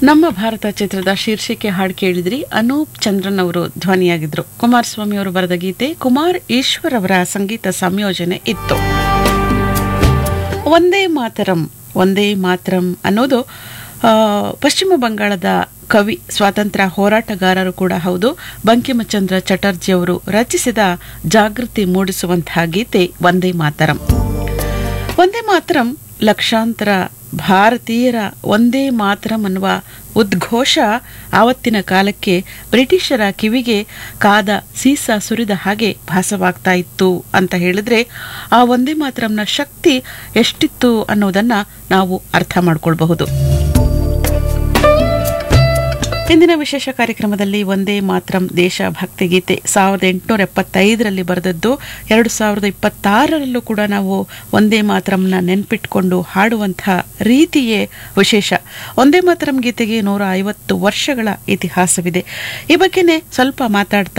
ನಮ್ಮ ಭಾರತ ಚಿತ್ರದ ಶೀರ್ಷಿಕೆ ಹಾಡು ಕೇಳಿದ್ರಿ ಅನೂಪ್ ಚಂದ್ರನ್ ಅವರು ಧ್ವನಿಯಾಗಿದ್ರು ಕುಮಾರಸ್ವಾಮಿ ಅವರು ಬರೆದ ಗೀತೆ ಕುಮಾರ್ ಈಶ್ವರ್ ಅವರ ಸಂಗೀತ ಸಂಯೋಜನೆ ಇತ್ತು ಒಂದೇ ಮಾತರಂ ಒಂದೇ ಮಾತರಂ ಅನ್ನೋದು ಆ, ಪಶ್ಚಿಮ ಬಂಗಾಳದ ಕವಿ ಸ್ವಾತಂತ್ರ್ಯ ಹೋರಾಟಗಾರರು ಕೂಡ ಹೌದು ಬಂಕಿಮಚಂದ್ರ ಚಟರ್ಜಿ ಅವರು ರಚಿಸಿದ ಜಾಗೃತಿ ಮೂಡಿಸುವಂತಹ ಗೀತೆ ಒಂದೇ ಮಾತರಂ ಒಂದೇ ಮಾತರಂ ಲಕ್ಷಾಂತರ ಭಾರತೀಯರ ಒಂದೇ ಮಾತರಂ ಅನ್ನುವ ಉದ್ಘೋಷ ಆವತ್ತಿನ ಕಾಲಕ್ಕೆ ಬ್ರಿಟಿಷರ ಕಿವಿಗೆ ಕಾದ ಸೀಸ ಸುರಿದ ಹಾಗೆ ಭಾಸವಾಗ್ತಾ ಇತ್ತು ಅಂತ ಹೇಳಿದ್ರೆ ಆ ಒಂದೇ ಮಾತರಂನ ಶಕ್ತಿ ಎಷ್ಟಿತ್ತು ಅನ್ನೋದನ್ನ ನಾವು ಅರ್ಥ ಮಾಡ್ಕೊಳ್ಬಹುದು ಇಂದಿನ ವಿಶೇಷ ಕಾರ್ಯಕ್ರಮದಲ್ಲಿ ಒಂದೇ ಮಾತ್ರಂ ದೇಶಭಕ್ತಿ ಗೀತೆ ಸಾವಿರದ ಎಂಟುನೂರ ಎಪ್ಪತ್ತೈದರಲ್ಲಿ ಬರೆದದ್ದು ಎರಡು ಸಾವಿರದ ಇಪ್ಪತ್ತಾರರಲ್ಲೂ ಕೂಡ ನಾವು ಒಂದೇ ಮಾತರಂನ ನೆನ್ಪಿಟ್ಕೊಂಡು ಹಾಡುವಂತಹ ರೀತಿಯೇ ವಿಶೇಷ ಒಂದೇ ಮಾತರಂ ಗೀತೆಗೆ ನೂರ ಐವತ್ತು ವರ್ಷಗಳ ಇತಿಹಾಸವಿದೆ ಈ ಬಗ್ಗೆನೇ ಸ್ವಲ್ಪ ಮಾತಾಡ್ತಾ